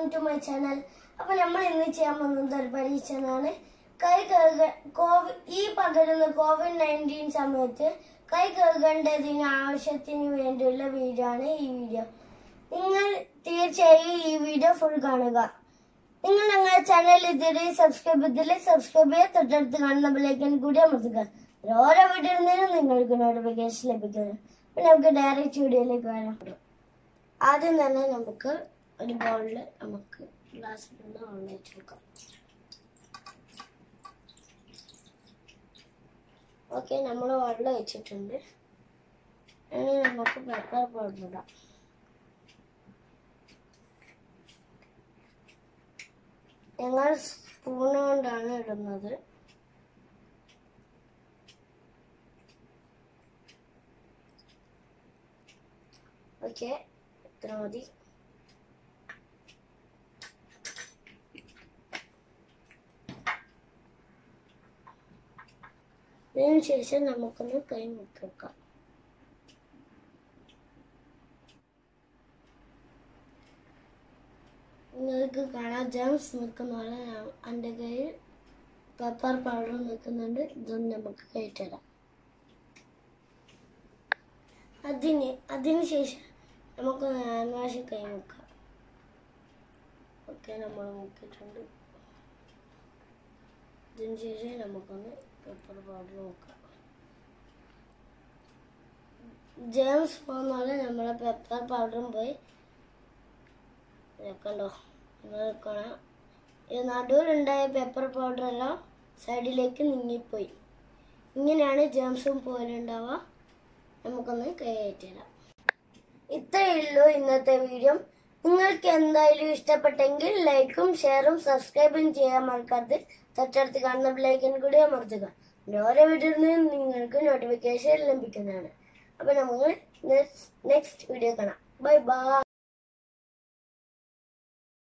to my channel അപ്പൊ നമ്മൾ ഇന്ന് ചെയ്യാൻ പോകുന്നത് ഒരു പരീക്ഷണമാണ് കൈ കഴുക കോവിഡ് ഈ പകരുന്ന കോവിഡ് നയൻറ്റീൻ സമയത്ത് കൈ കഴുകേണ്ടതിന് ആവശ്യത്തിന് വേണ്ടിയുള്ള വീഡിയോ ആണ് ഈ വീഡിയോ നിങ്ങൾ തീർച്ചയായും ഈ വീഡിയോ ഫുൾ കാണുക നിങ്ങൾ ഞങ്ങളുടെ ചാനൽ ഇതുവരെ സബ്സ്ക്രൈബ് ചെയ്തില്ല സബ്സ്ക്രൈബ് ചെയ്യുക തൊട്ടടുത്ത് കാണുന്ന ബെല്ലൈക്കൻ കൂടി അമർത്തുക ഓരോ വീഡിയോ ഇടുന്നതിനും നിങ്ങൾക്ക് നോട്ടിഫിക്കേഷൻ ലഭിക്കുന്നത് അപ്പൊ നമുക്ക് ഡയറക്റ്റ് വീഡിയോയിലേക്ക് വരാം ആദ്യം തന്നെ നമുക്ക് ഒരു ബൗളിൽ നമുക്ക് ഗ്ലാസ്സിൽ നിന്ന് വെള്ളം ഒഴിച്ച് വെക്കാം ഓക്കെ നമ്മൾ വെള്ളം ഒഴിച്ചിട്ടുണ്ട് ഇനി നമുക്ക് പെപ്പർ പൗഡർ ഇടാം ഞങ്ങൾ സ്പൂൺ കൊണ്ടാണ് ഇടുന്നത് ഓക്കെ ഇത്ര മതി ഇതിന് ശേഷം നമുക്കൊന്ന് കൈ മുക്കി വെക്കാം നിങ്ങൾക്ക് കാണാം ജംസ് നിൽക്കുന്ന പോലെ ഞാൻ- എൻ്റെ കയ്യിൽ പെപ്പർ പൗഡർ നിൽക്കുന്നുണ്ട് ഇതൊന്ന് നമുക്ക് കയറ്റിടാം അതിന് അതിന് ശേഷം നമുക്ക് ഹാൻഡ് വാഷ് കൈ മുക്കാം ഓക്കെ നമ്മൾ മുക്കിയിട്ടുണ്ട് ഇതിന് ശേഷം നമുക്കൊന്ന് പെപ്പർ പൗഡർ നോക്കാം ജെയിംസ് പോകുന്ന പോലെ നമ്മളെ പെപ്പർ പൗഡറും പോയി കണ്ടോ നോക്കണം ഈ നടുവിലുണ്ടായ പെപ്പർ പൗഡർ എല്ലാം സൈഡിലേക്ക് നീങ്ങിപ്പോയി ഇങ്ങനെയാണ് ജെംസും പോലുണ്ടാവുക നമുക്കൊന്ന് കയറ്റിടാം ഇത്രയേ ഉള്ളൂ ഇന്നത്തെ വീഡിയോ നിങ്ങൾക്ക് എന്തായാലും ഇഷ്ടപ്പെട്ടെങ്കിൽ ലൈക്കും ഷെയറും സബ്സ്ക്രൈബും ചെയ്യാൻ മറക്കാതെ തൊട്ടടുത്ത് കാണുന്ന ബെല്ലൈക്കൻ കൂടി അമർത്തുക പിന്നെ ഓരോ വീഡിയോയിൽ നിന്നും നിങ്ങൾക്ക് നോട്ടിഫിക്കേഷൻ ലഭിക്കുന്നതാണ് അപ്പൊ നമുക്ക് നെക്സ്റ്റ് വീഡിയോ കാണാം ബൈ ബൈ